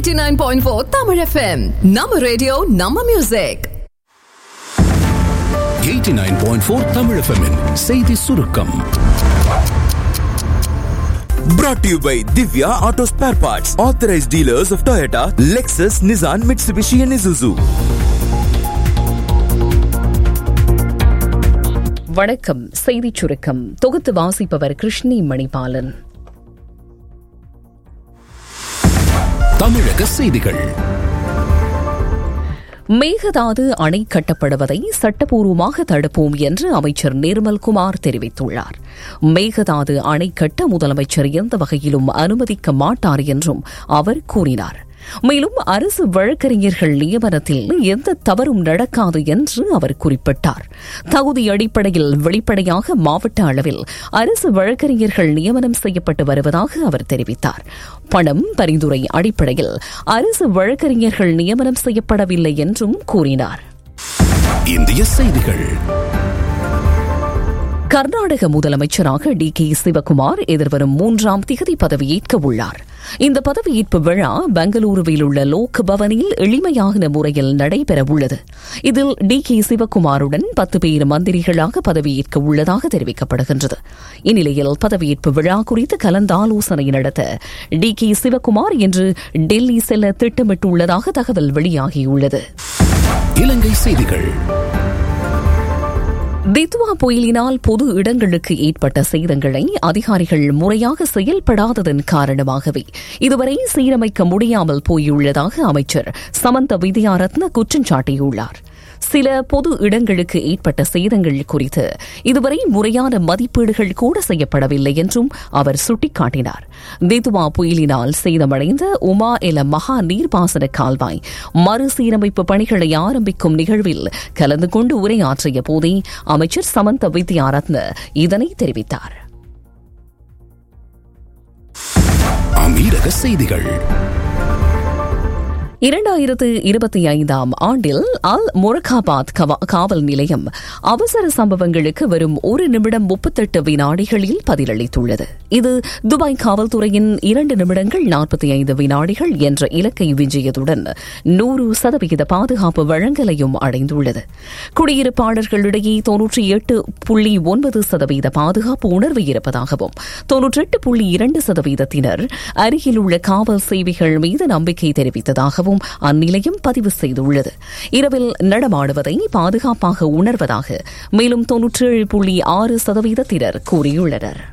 89.4 Tamil FM. நம்ம radio நம்ம music 89.4 Tamil FM -இன் செய்தி சுருக்கம் Brought to you by Divya Auto Spare Parts, authorized dealers of Toyota, Lexus, Nissan, Mitsubishi, and Isuzu. வணக்கம் செய்திச் சுருக்கம் தொகுத்து வாசிப்பவர் கிருஷ்ணி மணிபாலன் தமிழக செய்திகள் மேகதாது அணை கட்டப்படுவதை சட்டப்பூர்வமாக தடுப்போம் என்று அமைச்சர் நிர்மல்குமார் தெரிவித்துள்ளார் மேகதாது அணை கட்ட முதலமைச்சர் எந்த வகையிலும் அனுமதிக்க மாட்டார் என்றும் அவர் கூறினார் மேலும் அரசு வழக்கறிஞர்கள் நியமனத்தில் எந்த தவறும் நடக்காது என்று அவர் குறிப்பிட்டார் தகுதி அடிப்படையில் வெளிப்படையாக மாவட்ட அளவில் அரசு வழக்கறிஞர்கள் நியமனம் செய்யப்பட்டு வருவதாக அவர் தெரிவித்தார் பணம் பரிந்துரை அடிப்படையில் அரசு வழக்கறிஞர்கள் நியமனம் செய்யப்படவில்லை என்றும் கூறினார் இந்திய செய்திகள் கர்நாடக முதலமைச்சராக டி கே சிவகுமார் எதிர்வரும் மூன்றாம் திகதி பதவியேற்க உள்ளார் இந்த பதவியேற்பு விழா பெங்களூருவில் உள்ள லோக் பவனில் எளிமையான முறையில் நடைபெறவுள்ளது இதில் டி கே சிவகுமாருடன் பத்து பேர் மந்திரிகளாக பதவியேற்க உள்ளதாக தெரிவிக்கப்படுகின்றது இந்நிலையில் பதவியேற்பு விழா குறித்து கலந்தாலோசனை நடத்த டி கே சிவகுமார் இன்று டெல்லி செல்ல திட்டமிட்டுள்ளதாக தகவல் வெளியாகியுள்ளது இலங்கை செய்திகள் தித்வா புயலினால் பொது இடங்களுக்கு ஏற்பட்ட சேதங்களை அதிகாரிகள் முறையாக செயல்படாததன் காரணமாகவே இதுவரை சீரமைக்க முடியாமல் போயுள்ளதாக அமைச்சர் சமந்த வித்யாரத்ன குற்றம் சாட்டியுள்ளார் சில பொது இடங்களுக்கு ஏற்பட்ட சேதங்கள் குறித்து இதுவரை முறையான மதிப்பீடுகள் கூட செய்யப்படவில்லை என்றும் அவர் சுட்டிக்காட்டினார் தித்வா புயலினால் சேதமடைந்த உமா எல மகா நீர்ப்பாசன கால்வாய் மறுசீரமைப்பு பணிகளை ஆரம்பிக்கும் நிகழ்வில் கலந்து கொண்டு உரையாற்றிய போதே அமைச்சர் சமந்த வித்யாரத்ன இதனை தெரிவித்தார் அமீரக செய்திகள் இரண்டாயிரத்து இருபத்தி ஐந்தாம் ஆண்டில் அல் முரகாபாத் காவல் நிலையம் அவசர சம்பவங்களுக்கு வரும் ஒரு நிமிடம் முப்பத்தெட்டு வினாடிகளில் பதிலளித்துள்ளது இது துபாய் காவல்துறையின் இரண்டு நிமிடங்கள் நாற்பத்தி ஐந்து வினாடிகள் என்ற இலக்கை விஞ்சியதுடன் நூறு சதவிகித பாதுகாப்பு வழங்கலையும் அடைந்துள்ளது குடியிருப்பாளர்களிடையே தொன்னூற்றி எட்டு புள்ளி ஒன்பது சதவீத பாதுகாப்பு உணர்வு இருப்பதாகவும் தொன்னூற்றி எட்டு புள்ளி இரண்டு சதவீதத்தினர் அருகில் உள்ள காவல் சேவைகள் மீது நம்பிக்கை தெரிவித்ததாகவும் எனவும் அந்நிலையம் பதிவு செய்துள்ளது இரவில் நடமாடுவதை பாதுகாப்பாக உணர்வதாக மேலும் தொன்னூற்றேழு புள்ளி ஆறு சதவீதத்தினர் கூறியுள்ளனர்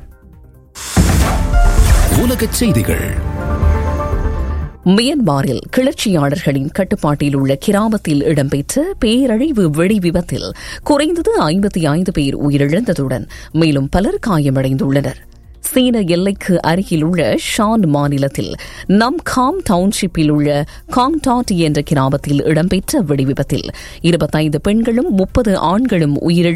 உலக செய்திகள் மியன்மாரில் கிளர்ச்சியாளர்களின் கட்டுப்பாட்டில் உள்ள கிராமத்தில் இடம்பெற்ற பேரழிவு வெடி விபத்தில் குறைந்தது ஐம்பத்தி ஐந்து பேர் உயிரிழந்ததுடன் மேலும் பலர் காயமடைந்துள்ளனர் சீன எல்லைக்கு அருகில் உள்ள ஷான் மாநிலத்தில் நம் காம் டவுன்ஷிப்பில் உள்ள காங்டாட் என்ற கிராமத்தில் இடம்பெற்ற வெடிவிபத்தில் இருபத்தைந்து பெண்களும் முப்பது ஆண்களும் உயிரிழந்து